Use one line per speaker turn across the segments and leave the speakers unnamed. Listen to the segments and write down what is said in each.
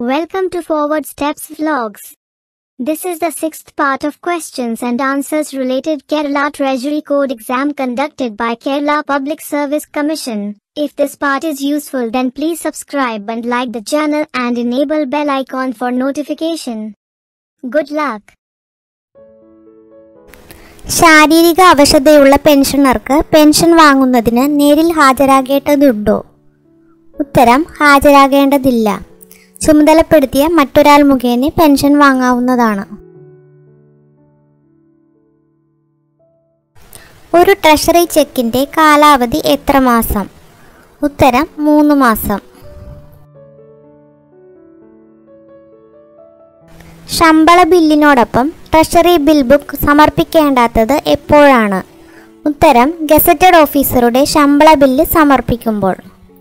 Welcome to Forward Steps Vlogs. This is the sixth part of questions and answers related Kerala Treasury Code exam conducted by Kerala Public Service Commission. If this part is useful then please subscribe and like the channel and enable bell icon for notification. Good luck.
ശാരീരിക അവശതയുള്ള പെൻഷനർക്ക് pension വാങ്ങുന്നതിന് നേരിൽ ഹാജരാകേണ്ടതുണ്ടോ ഉത്തരം ഹാജരാകേണ്ടതില്ല ചുമതലപ്പെടുത്തിയ മറ്റൊരാൾ മുഖേന pension വാങ്ങാവുന്നതാണ് ഒരു treasury ചെക്കിന്റെ കാലാവധി എത്ര മാസം ഉത്തരം മൂന്ന് മാസം ശമ്പള ബില്ലിനോടൊപ്പം ട്രഷറി ബിൽ ബുക്ക് സമർപ്പിക്കേണ്ടാത്തത് എപ്പോഴാണ് ഉത്തരം ഗസറ്റഡ് ഓഫീസറുടെ ശമ്പള ബില്ല് സമർപ്പിക്കുമ്പോൾ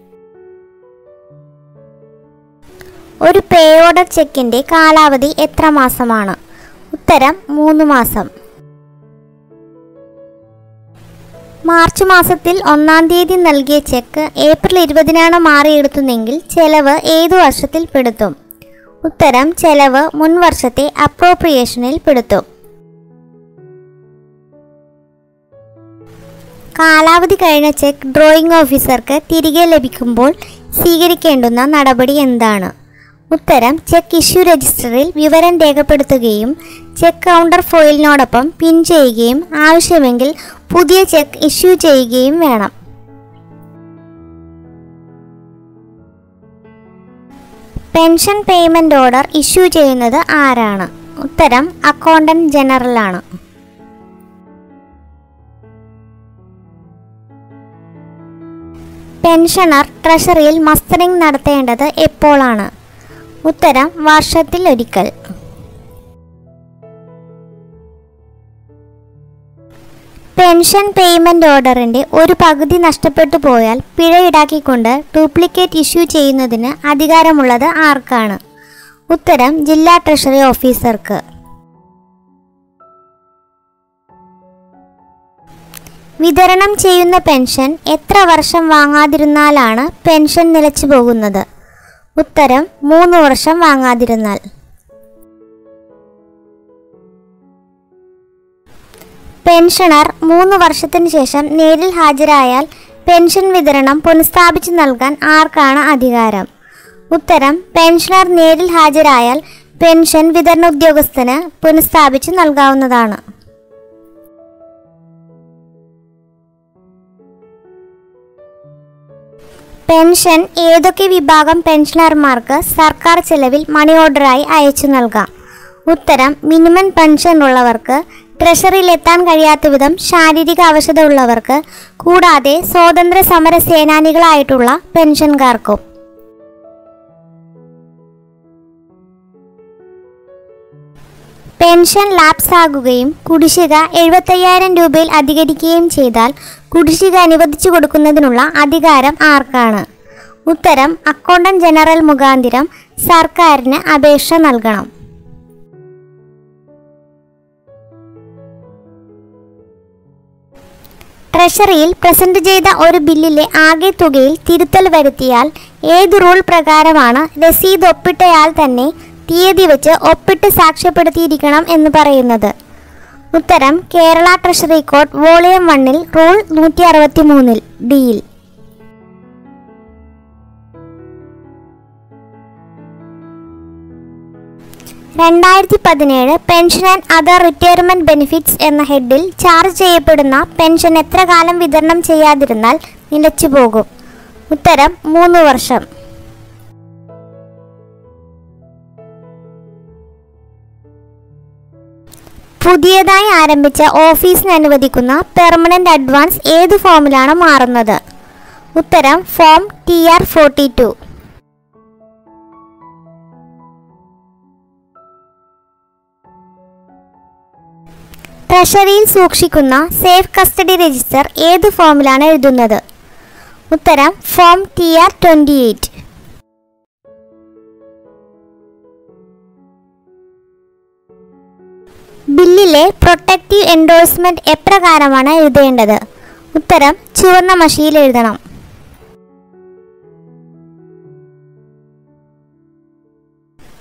ഒരു പേ ഓർഡർ ചെക്കിന്റെ കാലാവധി എത്ര മാസമാണ് ഉത്തരം മൂന്ന് മാസം മാർച്ച് മാസത്തിൽ ഒന്നാം തീയതി നൽകിയ ചെക്ക് ഏപ്രിൽ ഇരുപതിനാണ് മാറിയെടുത്തുന്നെങ്കിൽ ചെലവ് ഏതു വർഷത്തിൽ പെടുത്തും ഉത്തരം ചെലവ് മുൻ വർഷത്തെ അപ്രോപ്രിയേഷനിൽ പെടുത്തും കാലാവധി കഴിഞ്ഞ ചെക്ക് ഡ്രോയിങ് ഓഫീസർക്ക് തിരികെ ലഭിക്കുമ്പോൾ സ്വീകരിക്കേണ്ടുന്ന നടപടി എന്താണ് ഉത്തരം ചെക്ക് ഇഷ്യൂ രജിസ്റ്ററിൽ വിവരം രേഖപ്പെടുത്തുകയും ചെക്ക് കൗണ്ടർ ഫോയിലിനോടൊപ്പം പിൻ ചെയ്യുകയും ആവശ്യമെങ്കിൽ പുതിയ ചെക്ക് ഇഷ്യൂ ചെയ്യുകയും വേണം പെൻഷൻ പേയ്മെന്റ് ഓർഡർ ഇഷ്യൂ ചെയ്യുന്നത് ആരാണ് ഉത്തരം അക്കൗണ്ടന്റ് ജനറൽ ആണ് പെൻഷനർ ട്രഷറിയിൽ മസ്റ്ററിംഗ് നടത്തേണ്ടത് എപ്പോഴാണ് ഉത്തരം വർഷത്തിൽ ഒരിക്കൽ പെൻഷൻ പേയ്മെന്റ് ഓർഡറിന്റെ ഒരു പകുതി നഷ്ടപ്പെട്ടു പോയാൽ പിഴ ഈടാക്കിക്കൊണ്ട് ഡ്യൂപ്ലിക്കേറ്റ് ഇഷ്യൂ ചെയ്യുന്നതിന് അധികാരമുള്ളത് ആർക്കാണ് ഉത്തരം ജില്ലാ ട്രഷറി ഓഫീസർക്ക് വിതരണം ചെയ്യുന്ന പെൻഷൻ എത്ര വർഷം വാങ്ങാതിരുന്നാലാണ് പെൻഷൻ നിലച്ചു പോകുന്നത് ഉത്തരം മൂന്ന് വർഷം വാങ്ങാതിരുന്നാൽ പെൻഷണർ മൂന്ന് വർഷത്തിന് ശേഷം നേരിൽ ഹാജരായാൽ പെൻഷൻ വിതരണം പുനഃസ്ഥാപിച്ചു നൽകാൻ ആർക്കാണ് അധികാരം ഉത്തരം പെൻഷനർ നേരിൽ ഹാജരായാൽ പെൻഷൻ വിതരണ ഉദ്യോഗസ്ഥന് പുനഃസ്ഥാപിച്ചു നൽകാവുന്നതാണ് പെൻഷൻ ഏതൊക്കെ വിഭാഗം പെൻഷനർമാർക്ക് സർക്കാർ ചെലവിൽ മണി ഓർഡറായി അയച്ചു നൽകാം ഉത്തരം മിനിമം പെൻഷൻ ഉള്ളവർക്ക് ട്രഷറിയിൽ എത്താൻ കഴിയാത്ത വിധം ശാരീരിക അവശത ഉള്ളവർക്ക് കൂടാതെ സ്വാതന്ത്ര്യ സമര സേനാനികളായിട്ടുള്ള പെൻഷൻകാർക്കും പെൻഷൻ ലാപ്സ് ആകുകയും കുടിശ്ശിക എഴുപത്തയ്യായിരം രൂപയിൽ അധികരിക്കുകയും ചെയ്താൽ കുടിശ്ശിക അനുവദിച്ചു കൊടുക്കുന്നതിനുള്ള അധികാരം ആർക്കാണ് ഉത്തരം അക്കൗണ്ടന്റ് ജനറൽ മുഖാന്തിരം സർക്കാരിന് അപേക്ഷ നൽകണം ട്രഷറിയിൽ പ്രസന്റ് ചെയ്ത ഒരു ബില്ലിലെ ആകെ തുകയിൽ തിരുത്തൽ വരുത്തിയാൽ ഏത് റൂൾ പ്രകാരമാണ് രസീത് ഒപ്പിട്ടയാൾ തന്നെ തീയതി വെച്ച് ഒപ്പിട്ട് സാക്ഷ്യപ്പെടുത്തിയിരിക്കണം എന്ന് പറയുന്നത് ഉത്തരം കേരള ട്രഷറി കോഡ് വോളിയം വണ്ണിൽ റൂൾ നൂറ്റി അറുപത്തി മൂന്നിൽ ഡിയിൽ രണ്ടായിരത്തി പതിനേഴ് pension and other retirement benefits എന്ന ഹെഡിൽ ചാർജ് ചെയ്യപ്പെടുന്ന പെൻഷൻ എത്ര കാലം വിതരണം ചെയ്യാതിരുന്നാൽ നിലച്ചു പോകും ഉത്തരം മൂന്ന് വർഷം പുതിയതായി ആരംഭിച്ച ഓഫീസിന് അനുവദിക്കുന്ന പെർമനന്റ് അഡ്വാൻസ് ഏത് ഫോമിലാണ് മാറുന്നത് ഉത്തരം form T R forty two ട്രഷറിയിൽ സൂക്ഷിക്കുന്ന സേഫ് കസ്റ്റഡി രജിസ്റ്റർ ഏത് ഫോമിലാണ് എഴുതുന്നത് ഉത്തരം form T R twenty eight ബില്ലിലെ പ്രൊട്ടക്റ്റീവ് എൻഡോഴ്സ്മെന്റ് എപ്രകാരമാണ് എഴുതേണ്ടത് ഉത്തരം ചുവന്ന മഷിയിൽ എഴുതണം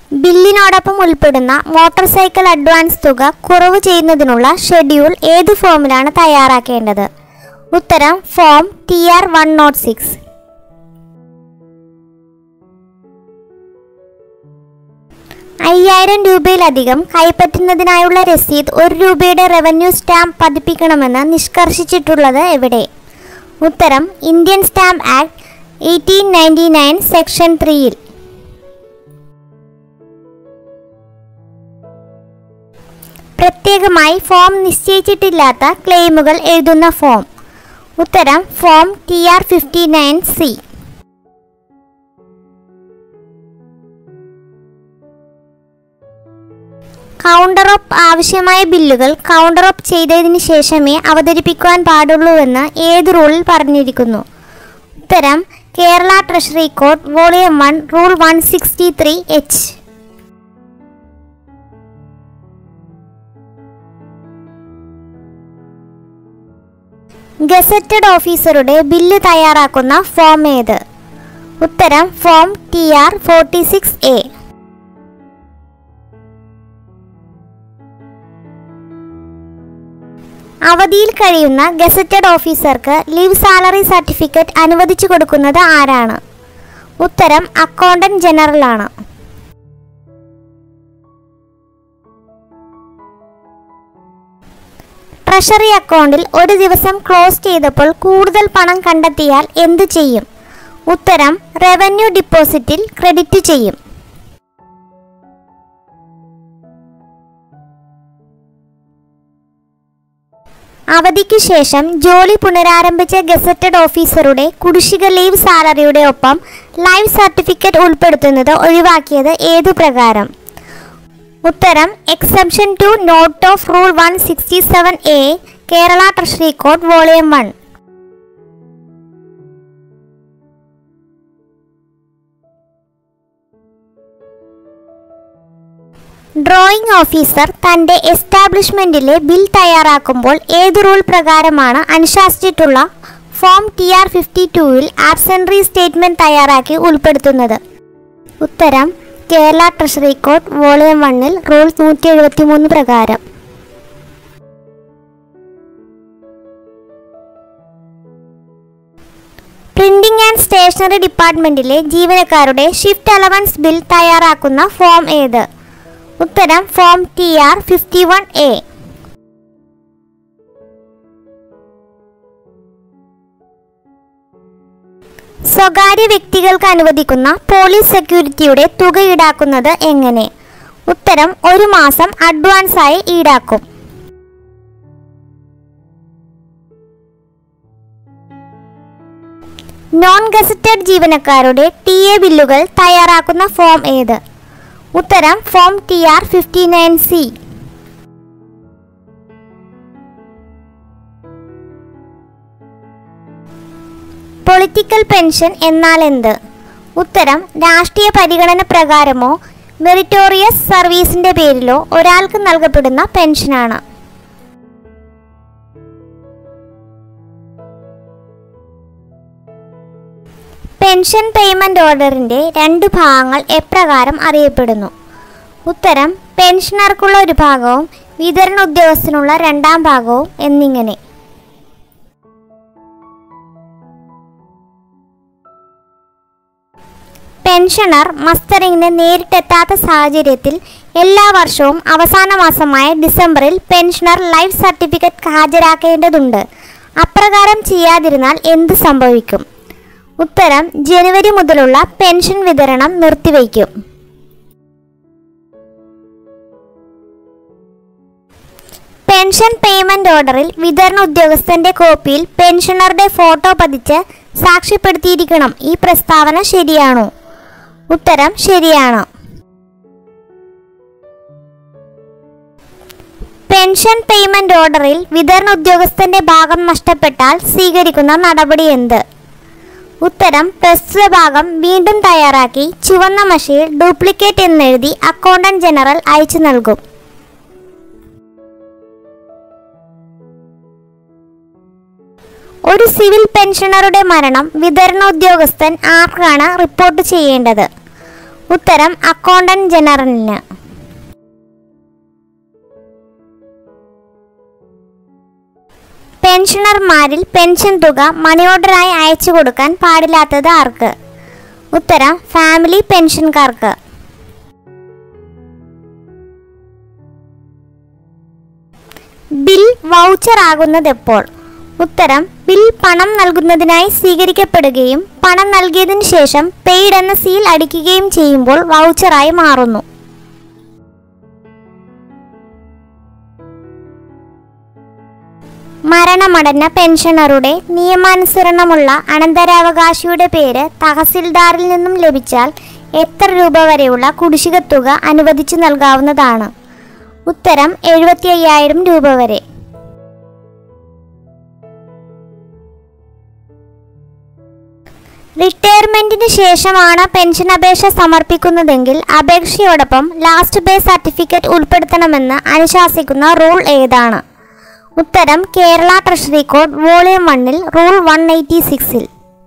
ബില്ലിനോടൊപ്പം ഉൾപ്പെടുന്ന മോട്ടോർ സൈക്കിൾ അഡ്വാൻസ് തുക കുറവ് ചെയ്യുന്നതിനുള്ള ഷെഡ്യൂൾ ഏത് ഫോമിലാണ് തയ്യാറാക്കേണ്ടത് ഉത്തരം form T R one note six അയ്യായിരം രൂപയിലധികം കൈപ്പറ്റുന്നതിനായുള്ള രസീത് ഒരു രൂപയുടെ റവന്യൂ സ്റ്റാമ്പ് പതിപ്പിക്കണമെന്ന് നിഷ്കർഷിച്ചിട്ടുള്ളത് എവിടെ ഉത്തരം Indian stamp act eighteen ninety nine section ത്രീയിൽ പ്രത്യേകമായി ഫോം നിശ്ചയിച്ചിട്ടില്ലാത്ത ക്ലെയിമുകൾ എഴുതുന്ന ഫോം ഉത്തരം form T R fifty nine C counter ഓപ്പ് ആവശ്യമായ ബില്ലുകൾ കൗണ്ടർ ഓപ്പ് ചെയ്തതിന് ശേഷമേ അവതരിപ്പിക്കുവാൻ പാടുള്ളൂവെന്ന് ഏത് റൂളിൽ പറഞ്ഞിരിക്കുന്നു ഉത്തരം Kerala treasury code volume one rule one sixty three H gazetted ഓഫീസറുടെ ബില്ല് തയ്യാറാക്കുന്ന ഫോം ഏത് ഉത്തരം form T R forty six A അവധിയിൽ കഴിയുന്ന ഗസറ്റഡ് ഓഫീസർക്ക് ലീവ് സാലറി സർട്ടിഫിക്കറ്റ് അനുവദിച്ചു കൊടുക്കുന്നത് ആരാണ് ഉത്തരം അക്കൗണ്ടന്റ് ജനറൽ ആണ് ട്രഷറി അക്കൗണ്ടിൽ ഒരു ദിവസം ക്ലോസ് ചെയ്തപ്പോൾ കൂടുതൽ പണം കണ്ടെത്തിയാൽ എന്തു ചെയ്യും ഉത്തരം റവന്യൂ ഡിപ്പോസിറ്റിൽ ക്രെഡിറ്റ് ചെയ്യും അവധിക്കു ശേഷം ജോലി പുനരാരംഭിച്ച ഗസറ്റഡ് ഓഫീസറുടെ കുടിശ്ശിക ലീവ് സാലറിയുടെ ഒപ്പം ലൈവ് സർട്ടിഫിക്കറ്റ് ഉൾപ്പെടുത്തുന്നത് ഒഴിവാക്കിയത് ഏതു പ്രകാരം ഉത്തരം exemption two note of rule one sixty seven A Kerala treasury code volume one drawing officer തന്റെ എസ്റ്റാബ്ലിഷ്മെന്റിലെ ബിൽ തയ്യാറാക്കുമ്പോൾ ഏത് റൂൾ പ്രകാരമാണ് അനുശാസിച്ചിട്ടുള്ള ഫോം ടി ആർ ഫിഫ്റ്റി ടൂവിൽ ആബ്സെൻട്രി സ്റ്റേറ്റ്മെന്റ് തയ്യാറാക്കി ഉൾപ്പെടുത്തുന്നത് ഉത്തരം കേരള ട്രഷറി കോഡ് വോളിയം വണ്ണിൽ റൂൾ നൂറ്റി എഴുപത്തി മൂന്ന് പ്രകാരം പ്രിന്റിംഗ് ആൻഡ് സ്റ്റേഷനറി ഡിപ്പാർട്ട്മെന്റിലെ ജീവനക്കാരുടെ ഷിഫ്റ്റ് അലവൻസ് ബിൽ തയ്യാറാക്കുന്ന ഫോം ഏത് ഉത്തരം form T R fifty one A സ്വകാര്യ വ്യക്തികൾക്ക് അനുവദിക്കുന്ന പോലീസ് സെക്യൂരിറ്റിയുടെ തുക ഈടാക്കുന്നത് എങ്ങനെ ഉത്തരം ഒരു മാസം അഡ്വാൻസായി ഈടാക്കും നോൺ ഗസറ്റഡ് ജീവനക്കാരുടെ ടി എ ബില്ലുകൾ തയ്യാറാക്കുന്ന ഫോം ഏത് ഉത്തരം form T R fifty nine C political pension എന്നാൽ എന്ത് ഉത്തരം രാഷ്ട്രീയ പരിഗണന പ്രകാരമോ മെറിറ്റോറിയസ് സർവീസിന്റെ പേരിലോ ഒരാൾക്ക് നൽകപ്പെടുന്ന പെൻഷനാണ് പെൻഷൻ പേയ്മെന്റ് ഓർഡറിന്റെ രണ്ട് ഭാഗങ്ങൾ എപ്രകാരം അറിയപ്പെടുന്നു ഉത്തരം പെൻഷനർക്കുള്ള ഒരു ഭാഗവും വിതരണ ഉദ്യോഗസ്ഥനുള്ള രണ്ടാം ഭാഗവും എന്നിങ്ങനെ പെൻഷനർ മസ്റ്ററിങ്ങിന് നേരിട്ടെത്താത്ത സാഹചര്യത്തിൽ എല്ലാ വർഷവും അവസാന മാസമായ ഡിസംബറിൽ പെൻഷനർ ലൈഫ് സർട്ടിഫിക്കറ്റ് ഹാജരാക്കേണ്ടതുണ്ട് അപ്രകാരം ചെയ്യാതിരുന്നാൽ എന്ത് സംഭവിക്കും ഉത്തരം ജനുവരി മുതലുള്ള പെൻഷൻ വിതരണം നിർത്തിവയ്ക്കും പെൻഷൻ പേയ്മെന്റ് ഓർഡറിൽ വിതരണ ഉദ്യോഗസ്ഥന്റെ കോപ്പിയിൽ പെൻഷനറുടെ ഫോട്ടോ പതിച്ച് സാക്ഷ്യപ്പെടുത്തിയിരിക്കണം ഈ പ്രസ്താവന ശരിയാണോ ഉത്തരം ശരിയാണ് പെൻഷൻ പേയ്മെന്റ് ഓർഡറിൽ വിതരണ ഉദ്യോഗസ്ഥന്റെ ഭാഗം നഷ്ടപ്പെട്ടാൽ സ്വീകരിക്കുന്ന നടപടി എന്ത് ഉത്തരം പ്രസ്തുത ഭാഗം വീണ്ടും തയ്യാറാക്കി ചുവന്ന മഷിയിൽ ഡ്യൂപ്ലിക്കേറ്റ് എന്നെഴുതി അക്കൗണ്ടന്റ് ജനറൽ അയച്ചു നൽകും ഒരു സിവിൽ പെൻഷനറുടെ മരണം വിതരണ ഉദ്യോഗസ്ഥൻ ആർക്കാണ് റിപ്പോർട്ട് ചെയ്യേണ്ടത് ഉത്തരം അക്കൗണ്ടന്റ് ജനറലിന് പെൻഷനർമാരിൽ പെൻഷൻ തുക മണി ഓർഡറായി അയച്ചു കൊടുക്കാൻ പാടില്ലാത്തത് ആർക്ക് ഉത്തരം ഫാമിലി പെൻഷൻകാർക്ക് ബിൽ വൗച്ചർ ആകുന്നത് എപ്പോൾ ഉത്തരം ബിൽ പണം നൽകുന്നതിനായി സ്വീകരിക്കപ്പെടുകയും പണം നൽകിയതിനു ശേഷം പെയ്ഡ് എന്ന സീൽ അടിക്കുകയും ചെയ്യുമ്പോൾ വൗച്ചറായി മാറുന്നു മരണമടഞ്ഞ പെൻഷനറുടെ നിയമാനുസരണമുള്ള അനന്തരാവകാശിയുടെ പേര് തഹസിൽദാറിൽ നിന്നും ലഭിച്ചാൽ എത്ര രൂപ വരെയുള്ള കുടിശ്ശിക തുക അനുവദിച്ചു നൽകാവുന്നതാണ് ഉത്തരം എഴുപത്തി അയ്യായിരം രൂപ വരെ റിട്ടയർമെന്റിന് ശേഷമാണ് പെൻഷൻ അപേക്ഷ സമർപ്പിക്കുന്നതെങ്കിൽ അപേക്ഷയോടൊപ്പം ലാസ്റ്റ് പേ സർട്ടിഫിക്കറ്റ് ഉൾപ്പെടുത്തണമെന്ന് അനുശാസിക്കുന്ന റൂൾ ഏതാണ് ഉത്തരം കേരള ട്രഷറി കോഡ് വോളിയം വണ്ണിൽ റൂൾ വൺ എയ്റ്റി സിക്സിൽ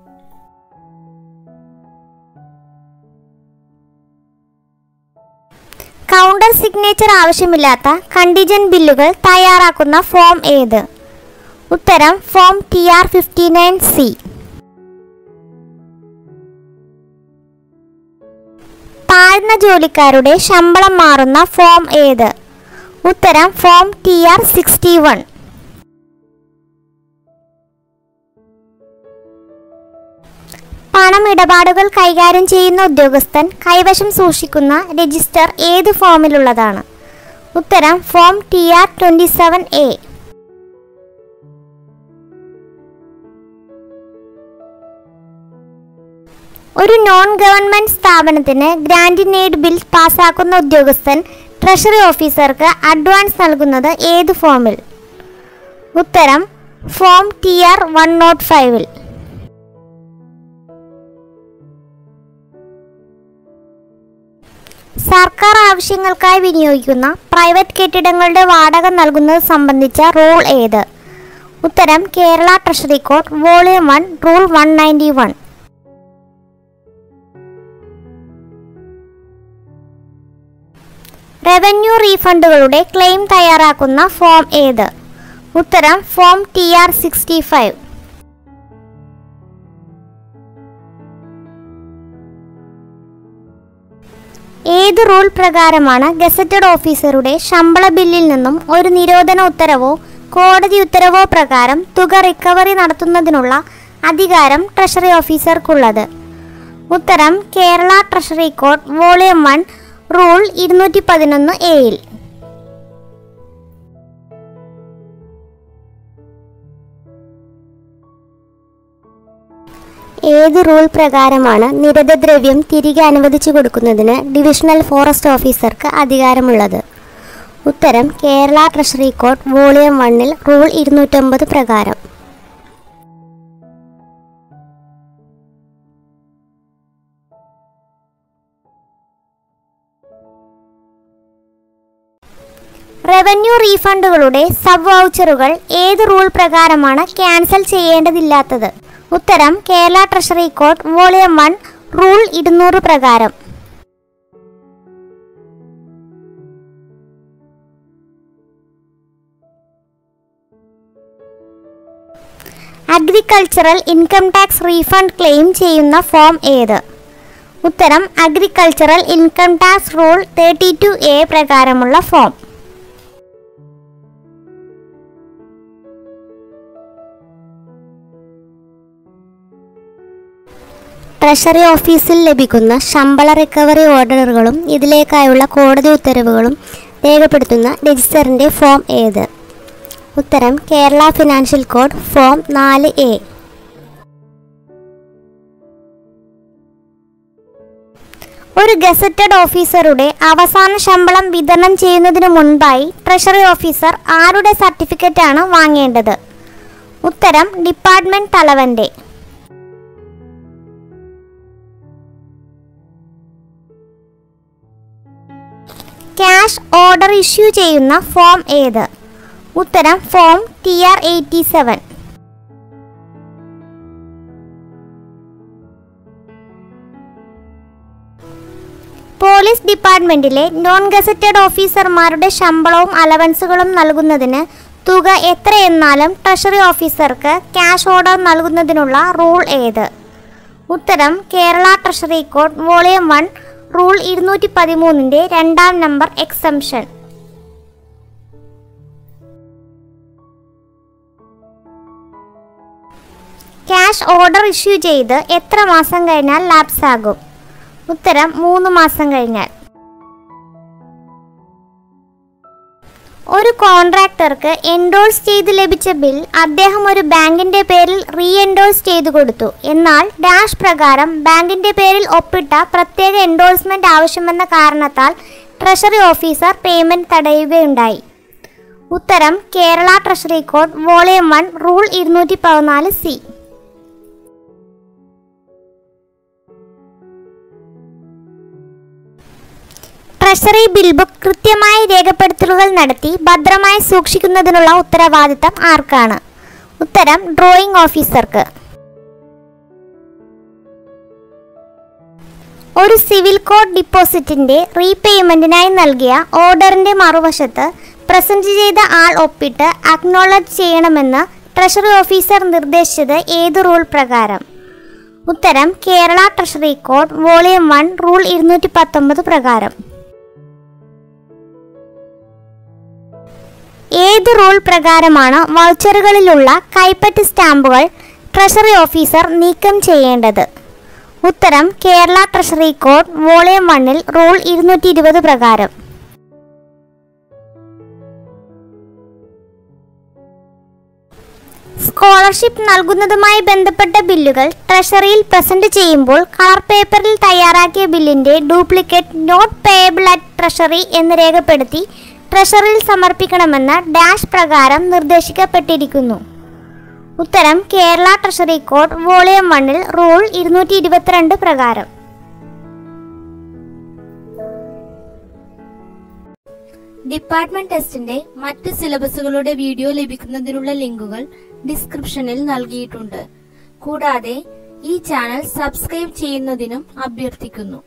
കൗണ്ടർ സിഗ്നേച്ചർ ആവശ്യമില്ലാത്ത കണ്ടിജന്റ് ബില്ലുകൾ തയ്യാറാക്കുന്ന ഫോം ഏത് ഉത്തരം form T R fifty nine C താഴ്ന്ന ജോലിക്കാരുടെ ശമ്പളം മാറുന്ന ഫോം ഏത് ഉത്തരം form T R sixty one പണമിടപാടുകൾ കൈകാര്യം ചെയ്യുന്ന ഉദ്യോഗസ്ഥൻ കൈവശം സൂക്ഷിക്കുന്ന രജിസ്റ്റർ ഏത് ഫോമിലുള്ളതാണ് ഉത്തരം form T R twenty seven A ഒരു നോൺ ഗവൺമെന്റ് സ്ഥാപനത്തിന് ഗ്രാൻഡ് ഇൻ എയ്ഡ് ബിൽ പാസ്സാക്കുന്ന ഉദ്യോഗസ്ഥൻ ട്രഷറി ഓഫീസർക്ക് അഡ്വാൻസ് നൽകുന്നത് ഏത് ഫോമിൽ ഉത്തരം form T R one note ഫൈവിൽ സർക്കാർ ആവശ്യങ്ങൾക്കായി വിനിയോഗിക്കുന്ന പ്രൈവറ്റ് കെട്ടിടങ്ങളുടെ വാടക നൽകുന്നത് സംബന്ധിച്ച റൂൾ ഏത് ഉത്തരം Kerala treasury code volume one rule one ninety one revenue റീഫണ്ടുകളുടെ ക്ലെയിം തയ്യാറാക്കുന്ന ഫോം ഏത് ഉത്തരം form T R sixty five ഏത് റൂൾ പ്രകാരമാണ് ഗസറ്റഡ് ഓഫീസറുടെ ശമ്പള ബില്ലിൽ നിന്നും ഒരു നിരോധന ഉത്തരവോ കോടതി ഉത്തരവോ പ്രകാരം തുക റിക്കവറി നടത്തുന്നതിനുള്ള അധികാരം ട്രഷറി ഓഫീസർക്കുള്ളത് ഉത്തരം Kerala treasury code volume one rule ഇരുന്നൂറ്റി പതിനൊന്ന് എയിൽ ഏത് റൂൾ പ്രകാരമാണ് നിരതദ്രവ്യം തിരികെ അനുവദിച്ചു കൊടുക്കുന്നതിന് ഡിവിഷണൽ ഫോറസ്റ്റ് ഓഫീസർക്ക് അധികാരമുള്ളത് ഉത്തരം കേരള ട്രഷറി കോഡ് വോളിയം വണ്ണിൽ റൂൾ ഇരുന്നൂറ്റൊമ്പത് പ്രകാരം റവന്യൂ റീഫണ്ടുകളുടെ സബ് വൗച്ചറുകൾ ഏത് റൂൾ പ്രകാരമാണ് ക്യാൻസൽ ചെയ്യേണ്ടതില്ലാത്തത് ഉത്തരം Kerala treasury code volume one rule ഇരുന്നൂറ് പ്രകാരം agricultural income tax refund claim ചെയ്യുന്ന ഫോം ഏത് ഉത്തരം agricultural income tax rule thirty two A പ്രകാരമുള്ള ഫോം ട്രഷറി ഓഫീസിൽ ലഭിക്കുന്ന ശമ്പള റിക്കവറി ഓർഡറുകളും ഇതിലേക്കായുള്ള കോടതി ഉത്തരവുകളും രേഖപ്പെടുത്തുന്ന രജിസ്റ്ററിൻ്റെ ഫോം ഏത് ഉത്തരം കേരള ഫിനാൻഷ്യൽ കോഡ് ഫോം നാല് എ ഒരു ഗസറ്റഡ് ഓഫീസറുടെ അവസാന ശമ്പളം വിതരണം ചെയ്യുന്നതിന് മുൻപായി ട്രഷറി ഓഫീസർ ആരുടെ സർട്ടിഫിക്കറ്റാണ് വാങ്ങേണ്ടത് ഉത്തരം ഡിപ്പാർട്ട്മെന്റ് തലവന്റെ ക്യാഷ് ഓർഡർ ഇഷ്യൂ ചെയ്യുന്ന ഫോം ഏത് ഉത്തരം form T R eighty seven finance ഡിപ്പാർട്ട്മെന്റിലെ നോൺ ഗസറ്റഡ് ഓഫീസർമാരുടെ ശമ്പളവും അലവൻസുകളും നൽകുന്നതിന് തുക എത്രയെന്നാലും ട്രഷറി ഓഫീസർക്ക് ക്യാഷ് ഓർഡർ നൽകുന്നതിനുള്ള റൂൾ ഏത് ഉത്തരം Kerala treasury code volume one rule ഇരുന്നൂറ്റി പതിമൂന്നിൻ്റെ രണ്ടാം number exemption cash order issue ചെയ്ത് എത്ര മാസം കഴിഞ്ഞാൽ ലാപ്സ് ആകും ഉത്തരം മൂന്ന് മാസം കഴിഞ്ഞാൽ ഒരു കോൺട്രാക്ടർക്ക് എൻഡോൾസ് ചെയ്ത് ലഭിച്ച ബിൽ അദ്ദേഹം ഒരു ബാങ്കിന്റെ പേരിൽ റീ എൻഡോൾസ് ചെയ്തു കൊടുത്തു എന്നാൽ ഡാഷ് പ്രകാരം ബാങ്കിന്റെ പേരിൽ ഒപ്പിട്ട പ്രത്യേക എൻഡോൾസ്മെന്റ് ആവശ്യമെന്ന കാരണത്താൽ ട്രഷറി ഓഫീസർ പേയ്മെന്റ് തടയുകയുണ്ടായി ഉത്തരം Kerala treasury code volume one rule ഇരുന്നൂറ്റി പതിനാല് സി ട്രഷറി ബിൽ ബുക്ക് കൃത്യമായി രേഖപ്പെടുത്തലുകൾ നടത്തി ഭദ്രമായി സൂക്ഷിക്കുന്നതിനുള്ള ഉത്തരവാദിത്തം ആർക്കാണ് ഉത്തരം ഡ്രോയിങ് ഓഫീസർക്ക് ഒരു സിവിൽ കോഡ് ഡിപ്പോസിറ്റിന്റെ റീപേയ്മെന്റിനായി നൽകിയ ഓർഡറിന്റെ മറുവശത്ത് പ്രസന്റ് ചെയ്ത ആൾ ഒപ്പിട്ട് അക്നോളജ് ചെയ്യണമെന്ന് ട്രഷറി ഓഫീസർ നിർദ്ദേശിച്ചത് ഏത് റൂൾ പ്രകാരം ഉത്തരം Kerala treasury code volume one rule ഇരുന്നൂറ്റി പത്തൊമ്പത് പ്രകാരം ഏത് റൂൾ പ്രകാരമാണ് വൗച്ചറുകളിലുള്ള കൈപ്പറ്റ് സ്റ്റാമ്പുകൾ ട്രഷറി ഓഫീസർ നീക്കം ചെയ്യേണ്ടത് ഉത്തരം കേരള ട്രഷറി കോഡ് വോളിയം വണ്ണിൽ റൂൾ ഇരുന്നൂറ്റി ഇരുപത് പ്രകാരം സ്കോളർഷിപ്പ് നൽകുന്നതുമായി ബന്ധപ്പെട്ട ബില്ലുകൾ ട്രഷറിയിൽ പ്രസന്റ് ചെയ്യുമ്പോൾ കളർ പേപ്പറിൽ തയ്യാറാക്കിയ ബില്ലിന്റെ duplicate not payable at treasury എന്ന് രേഖപ്പെടുത്തി ട്രഷറിയിൽ സമർപ്പിക്കണമെന്ന് ഡാഷ് പ്രകാരം നിർദ്ദേശിക്കപ്പെട്ടിരിക്കുന്നു ഉത്തരം കേരള ട്രഷറി കോഡ് വോളിയം വണ്ണിൽ റൂൾ ഇരുന്നൂറ്റി ഇരുപത്തിരണ്ട് പ്രകാരം
ഡിപ്പാർട്ട്മെന്റ് ടെസ്റ്റിന്റെ മറ്റ് സിലബസുകളുടെ വീഡിയോ ലഭിക്കുന്നതിനുള്ള ലിങ്കുകൾ ഡിസ്ക്രിപ്ഷനിൽ നൽകിയിട്ടുണ്ട് കൂടാതെ ഈ ചാനൽ സബ്സ്ക്രൈബ് ചെയ്യുന്നതിനും അഭ്യർത്ഥിക്കുന്നു